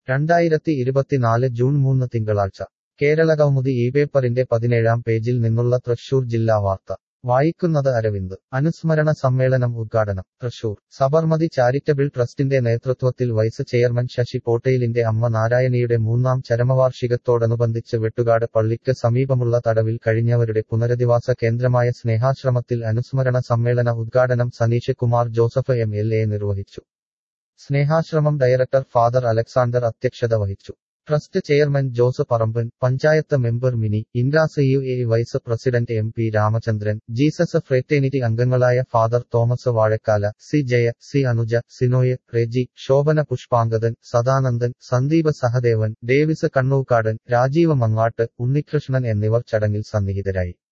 രണ്ടായിരത്തി ഇരുപത്തിനാല് ജൂൺ മൂന്ന് തിങ്കളാഴ്ച കേരളകൗമുദി ഈ പേപ്പറിന്റെ പതിനേഴാം പേജിൽ നിന്നുള്ള തൃശൂർ ജില്ലാ വാർത്ത വായിക്കുന്നത് അരവിന്ദ് അനുസ്മരണ സമ്മേളനം ഉദ്ഘാടനം തൃശൂർ സബർമതി ചാരിറ്റബിൾ ട്രസ്റ്റിന്റെ നേതൃത്വത്തിൽ വൈസ് ചെയർമാൻ ശശി പോട്ടയിലിന്റെ അമ്മ നാരായണിയുടെ മൂന്നാം ചരമവാർഷികത്തോടനുബന്ധിച്ച് വെട്ടുകാട് പള്ളിക്ക് സമീപമുള്ള തടവിൽ കഴിഞ്ഞവരുടെ പുനരധിവാസ കേന്ദ്രമായ സ്നേഹാശ്രമത്തിൽ അനുസ്മരണ സമ്മേളന ഉദ്ഘാടനം Saneesh Kumar Joseph M L A നിർവഹിച്ചു സ്നേഹാശ്രമം ഡയറക്ടർ ഫാദർ അലക്സാണ്ടർ അധ്യക്ഷത വഹിച്ചു trust chairman Jose Parampan panchayat member Mini ഇൻഡാസ് U A vice president M P Ramachandran Jesus fraternity അംഗങ്ങളായ ഫാദർ തോമസ് വാഴക്കാല സി ജയ സി അനുജ സിനോയ് റെജി ശോഭന പുഷ്പാങ്കദൻ സദാനന്ദൻ സന്ദീപ് സഹദേവൻ ഡേവിസ് കണ്ണൂക്കാടൻ രാജീവ് മങ്ങാട്ട് ഉണ്ണികൃഷ്ണൻ എന്നിവർ ചടങ്ങിൽ സന്നിഹിതരായി